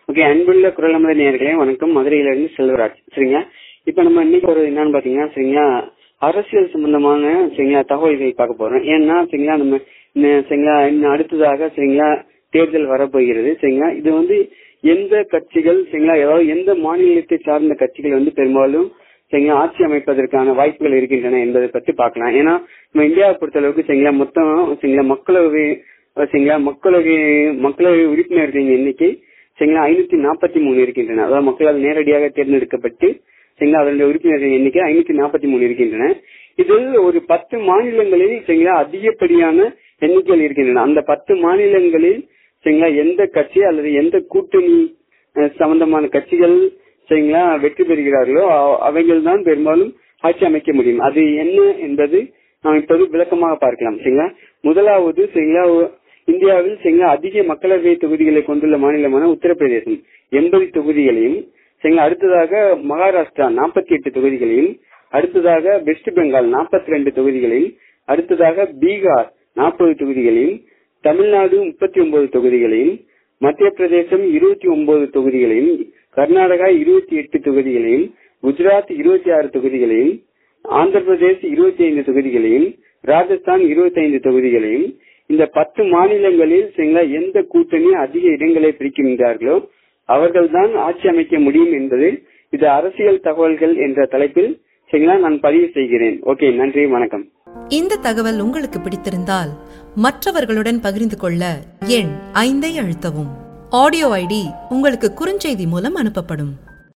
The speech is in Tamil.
ஓகே அன்புள்ள குரல் நமது நேர்களே வணக்கம் மதுரையில இருந்து செல்வராஜ் சரிங்களா இப்ப நம்ம இன்னைக்கு ஒரு என்னன்னு பாத்தீங்கன்னா சரிங்களா அரசியல் சம்பந்தமான சரிங்களா தகவல்களை பார்க்க போறோம் ஏன்னா சரிங்களா நம்ம இன்னும் சரிங்களா இன்னும் அடுத்ததாக சரிங்களா தேர்தல் வரப்போகிறது சரிங்களா இது வந்து எந்த கட்சிகள் சரிங்களா ஏதாவது எந்த மாநிலத்தை சார்ந்த கட்சிகள் வந்து பெரும்பாலும் சரிங்களா ஆட்சி அமைப்பதற்கான வாய்ப்புகள் இருக்கின்றன என்பதை பற்றி பார்க்கலாம் ஏன்னா நம்ம இந்தியாவை பொறுத்த அளவுக்கு சரிங்களா மொத்தம் சரிங்களா மக்களவை சரிங்களா மக்களவை மக்களவை உறுப்பினர்களின் எண்ணிக்கை சரிங்களா ஐநூத்தி நாற்பத்தி மூணு இருக்கின்றன அதாவது மக்களால் நேரடியாக தேர்ந்தெடுக்கப்பட்டு சரிங்களா அதனுடைய உறுப்பினர்கள் எண்ணிக்கை ஐநூத்தி நாற்பத்தி மூணு இருக்கின்றன இதில் ஒரு பத்து மாநிலங்களில் சரிங்களா அதிகப்படியான எண்ணிக்கைகள் இருக்கின்றன அந்த பத்து மாநிலங்களில் சரிங்களா எந்த கட்சி அல்லது எந்த கூட்டணி அஹ், சம்பந்தமான கட்சிகள் சரிங்களா வெற்றி பெறுகிறார்களோ அ- அவைகள் தான் பெரும்பாலும் ஆட்சி அமைக்க முடியும் அது என்ன என்பது நாம் இப்போது விளக்கமாக பார்க்கலாம் சரிங்களா முதலாவது சரிங்களா ஒ- இந்தியாவில் சரிங்களா அதிக மக்களவை தொகுதிகளை கொண்டுள்ள மாநிலமான உத்தரப்பிரதேசம் எண்பது தொகுதிகளையும் சரிங்களா அடுத்ததாக மகாராஷ்டிரா நாற்பத்தி எட்டு தொகுதிகளையும் அடுத்ததாக வெஸ்ட் பெங்கால் நாற்பத்தி ரெண்டு தொகுதிகளையும் அடுத்ததாக பீகார் நாற்பது தொகுதிகளையும் தமிழ்நாடு முப்பத்தி ஒன்பது தொகுதிகளையும் மத்திய பிரதேசம் இருபத்தி ஒன்பது தொகுதிகளையும் கர்நாடகா இருபத்தி எட்டு தொகுதிகளையும் குஜராத் இருபத்தி ஆறு தொகுதிகளையும் ஆந்திர பிரதேஷ் இருபத்தி ஐந்து தொகுதிகளையும் ராஜஸ்தான் இருபத்தி ஐந்து தொகுதிகளையும் இந்த பத்து மாநிலங்களில் சரிங்களா எந்த கூட்டணி அதிக இடங்களை பிரிக்கின்றார்களோ அவர்கள்தான் ஆட்சி அமைக்க முடியும் என்பது இது அரசியல் தகவல்கள் என்ற தலைப்பில் சரிங்களா நான் பதிவு செய்கிறேன் ஓகே நன்றி வணக்கம் இந்த தகவல் உங்களுக்கு பிடித்திருந்தால் மற்றவர்களுடன் பகிர்ந்து கொள்ள எண் ஐந்தை அழுத்தவும் ஆடியோ ஐடி உங்களுக்கு குறுஞ்செய்தி மூலம் அனுப்பப்படும்